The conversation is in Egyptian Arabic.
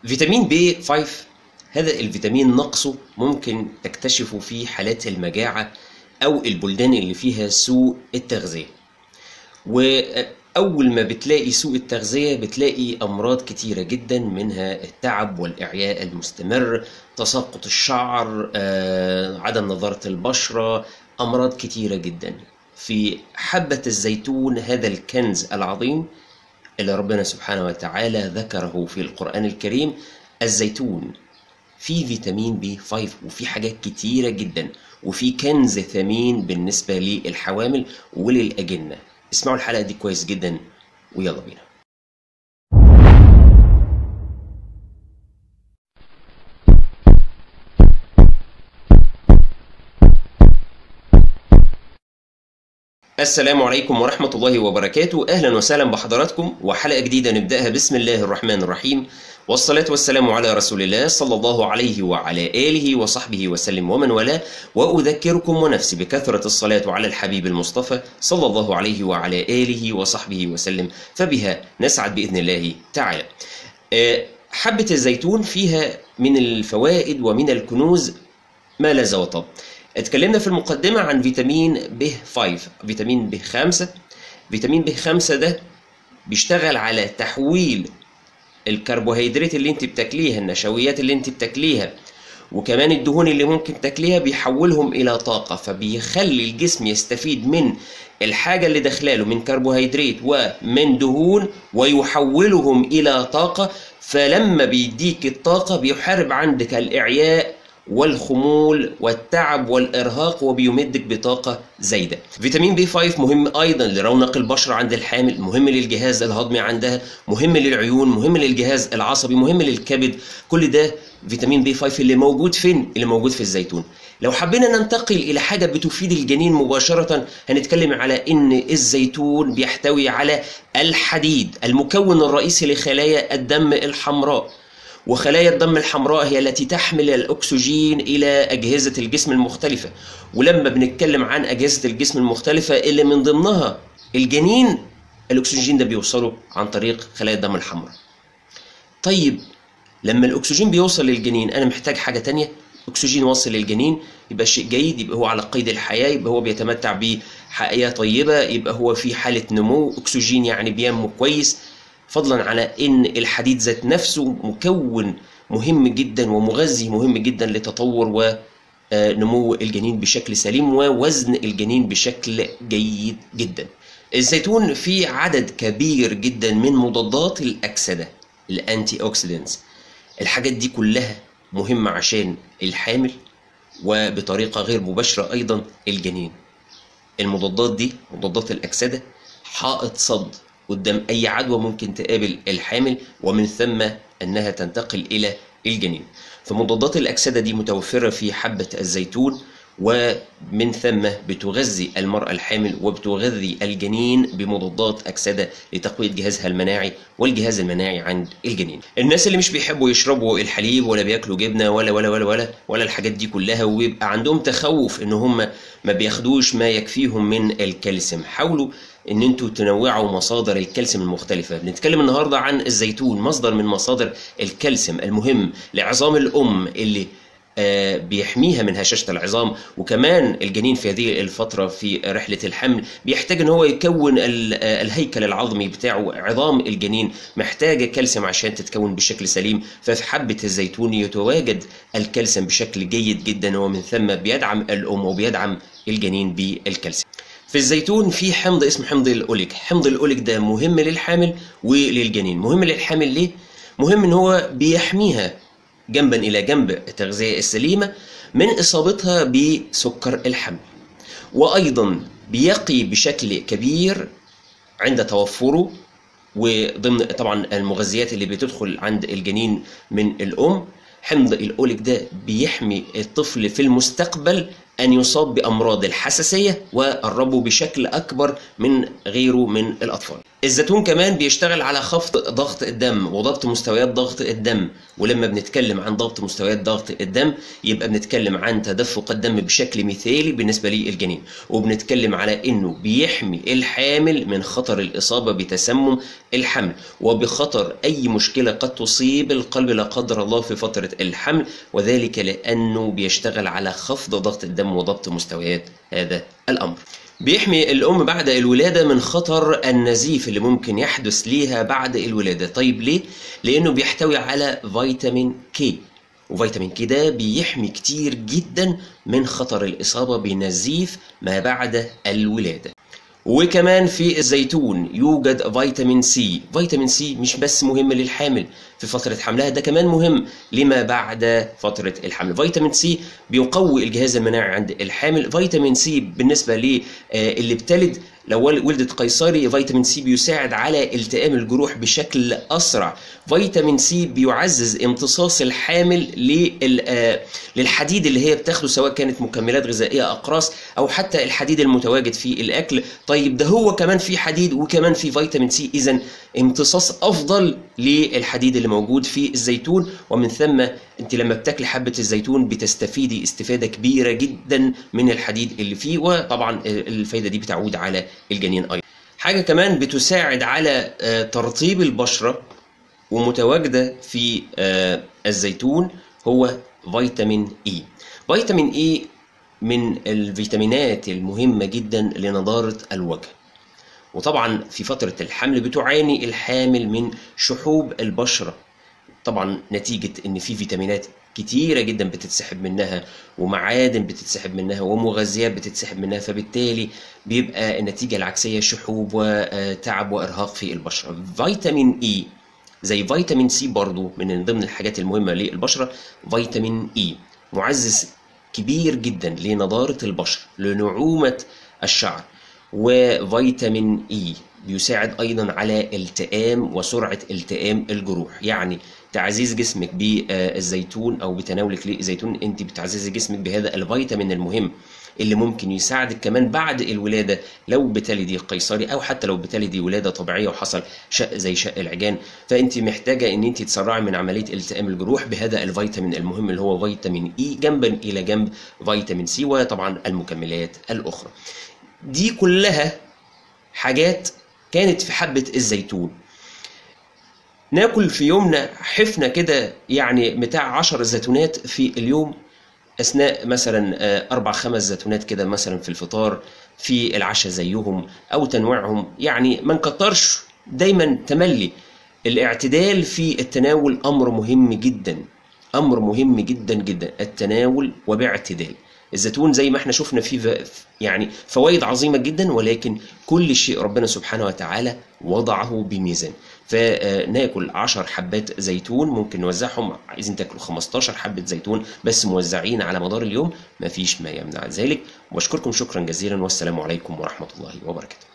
فيتامين بي 5 هذا الفيتامين نقصه ممكن تكتشفه في حالات المجاعة أو البلدان اللي فيها سوء التغذية وأول ما بتلاقي سوء التغذية بتلاقي أمراض كتيرة جدا منها التعب والإعياء المستمر تساقط الشعر آه، عدم نضارة البشرة أمراض كتيرة جدا في حبة الزيتون هذا الكنز العظيم اللي ربنا سبحانه وتعالى ذكره في القرآن الكريم الزيتون في فيتامين بي 5 وفي حاجات كتيرة جدا وفي كنز ثمين بالنسبة للحوامل وللأجنة اسمعوا الحلقة دي كويس جدا ويلا بينا السلام عليكم ورحمة الله وبركاته أهلا وسهلا بحضراتكم وحلقة جديدة نبدأها بسم الله الرحمن الرحيم والصلاة والسلام على رسول الله صلى الله عليه وعلى آله وصحبه وسلم ومن والاه وأذكركم ونفسي بكثرة الصلاة على الحبيب المصطفى صلى الله عليه وعلى آله وصحبه وسلم فبها نسعد بإذن الله تعالى آه، حبة الزيتون فيها من الفوائد ومن الكنوز ما لا زوطة اتكلمنا في المقدمة عن فيتامين ب 5 فيتامين ب 5 فيتامين ب 5 ده بيشتغل على تحويل الكربوهيدرات اللي انت بتاكليها النشويات اللي انت بتاكليها وكمان الدهون اللي ممكن تاكليها بيحولهم الى طاقة فبيخلي الجسم يستفيد من الحاجة اللي داخلاله من كربوهيدرات ومن دهون ويحولهم الى طاقة فلما بيديك الطاقة بيحارب عندك الإعياء والخمول والتعب والإرهاق وبيمدك بطاقة زايدة فيتامين بي 5 مهم أيضا لرونق البشرة عند الحامل مهم للجهاز الهضمي عندها مهم للعيون مهم للجهاز العصبي مهم للكبد كل ده فيتامين بي 5 اللي موجود فين اللي موجود في الزيتون لو حبينا ننتقل إلى حاجة بتفيد الجنين مباشرة هنتكلم على إن الزيتون بيحتوي على الحديد المكون الرئيسي لخلايا الدم الحمراء وخلايا الدم الحمراء هي التي تحمل الأكسجين إلى أجهزة الجسم المختلفة ولما بنتكلم عن أجهزة الجسم المختلفة اللي من ضمنها الجنين الأكسجين ده بيوصله عن طريق خلايا الدم الحمراء طيب لما الأكسجين بيوصل للجنين أنا محتاج حاجة تانية أكسجين وصل للجنين يبقى شيء جيد يبقى هو على قيد الحياة يبقى هو بيتمتع بحياة طيبة يبقى هو في حالة نمو أكسجين يعني بينمو كويس فضلا على ان الحديد ذات نفسه مكون مهم جدا ومغذي مهم جدا لتطور ونمو الجنين بشكل سليم ووزن الجنين بشكل جيد جدا الزيتون فيه عدد كبير جدا من مضادات الاكسده الانتي اوكسيدنتس الحاجات دي كلها مهمه عشان الحامل وبطريقه غير مباشره ايضا الجنين المضادات دي مضادات الاكسده حائط صد قدام أي عدوى ممكن تقابل الحامل ومن ثم أنها تنتقل إلى الجنين فمضادات الأكسدة دي متوفرة في حبة الزيتون ومن ثم بتغذي المرأة الحامل وبتغذي الجنين بمضادات أكسدة لتقوية جهازها المناعي والجهاز المناعي عند الجنين الناس اللي مش بيحبوا يشربوا الحليب ولا بياكلوا جبنة ولا ولا ولا ولا ولا الحاجات دي كلها ويبقى عندهم تخوف ان هم ما بياخدوش ما يكفيهم من الكالسيوم حاولوا ان انتوا تنوعوا مصادر الكالسيوم المختلفة بنتكلم النهاردة عن الزيتون مصدر من مصادر الكالسيوم المهم لعظام الام اللي آه بيحميها من هشاشة العظام وكمان الجنين في هذه الفترة في رحلة الحمل بيحتاج ان هو يكون الهيكل العظمي بتاعه عظام الجنين محتاجة كالسيوم عشان تتكون بشكل سليم ففي حبة الزيتون يتواجد الكالسيوم بشكل جيد جدا ومن ثم بيدعم الأم وبيدعم الجنين بالكالسيوم في الزيتون في حمض اسمه حمض الأوليك حمض الأوليك ده مهم للحامل وللجنين مهم للحامل ليه؟ مهم ان هو بيحميها جنبا الى جنب التغذيه السليمه من اصابتها بسكر الحمل وايضا بيقي بشكل كبير عند توفره وضمن طبعا المغذيات اللي بتدخل عند الجنين من الام حمض الاوليك ده بيحمي الطفل في المستقبل ان يصاب بامراض الحساسيه والربو بشكل اكبر من غيره من الاطفال الزيتون كمان بيشتغل على خفض ضغط الدم وضبط مستويات ضغط الدم ولما بنتكلم عن ضبط مستويات ضغط الدم يبقى بنتكلم عن تدفق الدم بشكل مثالي بالنسبه للجنين وبنتكلم على انه بيحمي الحامل من خطر الاصابه بتسمم الحمل وبخطر اي مشكله قد تصيب القلب لا قدر الله في فتره الحمل وذلك لانه بيشتغل على خفض ضغط الدم وضبط مستويات هذا الامر بيحمي الأم بعد الولادة من خطر النزيف اللي ممكن يحدث ليها بعد الولادة طيب ليه؟ لأنه بيحتوي على فيتامين كي وفيتامين كي ده بيحمي كتير جدا من خطر الإصابة بنزيف ما بعد الولادة وكمان في الزيتون يوجد فيتامين سي فيتامين سي مش بس مهم للحامل في فترة حملها ده كمان مهم لما بعد فترة الحمل فيتامين سي بيقوي الجهاز المناعي عند الحامل فيتامين سي بالنسبة للي بتلد لو ولدت قيصري فيتامين سي بيساعد على التئام الجروح بشكل اسرع فيتامين سي بيعزز امتصاص الحامل للحديد اللي هي بتاخده سواء كانت مكملات غذائيه اقراص او حتى الحديد المتواجد في الاكل طيب ده هو كمان في حديد وكمان في فيتامين سي اذا امتصاص افضل للحديد اللي موجود في الزيتون ومن ثم انت لما بتاكلي حبه الزيتون بتستفيدي استفاده كبيره جدا من الحديد اللي فيه وطبعا الفايده دي بتعود على الجنين ايضا حاجه كمان بتساعد على ترطيب البشره ومتواجده في الزيتون هو فيتامين اي فيتامين اي من الفيتامينات المهمه جدا لنضاره الوجه وطبعا في فترة الحمل بتعاني الحامل من شحوب البشرة طبعا نتيجة ان في فيتامينات كتيرة جدا بتتسحب منها ومعادن بتتسحب منها ومغذيات بتتسحب منها فبالتالي بيبقى النتيجة العكسية شحوب وتعب وإرهاق في البشرة فيتامين إي زي فيتامين سي برضو من ضمن الحاجات المهمة للبشرة فيتامين إي معزز كبير جدا لنضارة البشرة لنعومة الشعر وفيتامين اي بيساعد ايضا على التئام وسرعه التئام الجروح يعني تعزيز جسمك بالزيتون او بتناولك للزيتون انت بتعززي جسمك بهذا الفيتامين المهم اللي ممكن يساعدك كمان بعد الولاده لو بتلدي قيصري او حتى لو بتلدي ولاده طبيعيه وحصل شق زي شق العجان فانت محتاجه ان انت تسرعي من عمليه التئام الجروح بهذا الفيتامين المهم اللي هو فيتامين اي جنبا الى جنب فيتامين سي وطبعا المكملات الاخرى دي كلها حاجات كانت في حبة الزيتون ناكل في يومنا حفنة كده يعني بتاع عشر زيتونات في اليوم أثناء مثلا أربع خمس زيتونات كده مثلا في الفطار في العشاء زيهم أو تنويعهم يعني ما نكترش دايما تملي الاعتدال في التناول أمر مهم جدا أمر مهم جدا جدا التناول وباعتدال الزيتون زي ما احنا شفنا فيه يعني فوائد عظيمه جدا ولكن كل شيء ربنا سبحانه وتعالى وضعه بميزان فناكل 10 حبات زيتون ممكن نوزعهم عايزين تاكلوا 15 حبه زيتون بس موزعين على مدار اليوم مفيش ما يمنع ذلك واشكركم شكرا جزيلا والسلام عليكم ورحمه الله وبركاته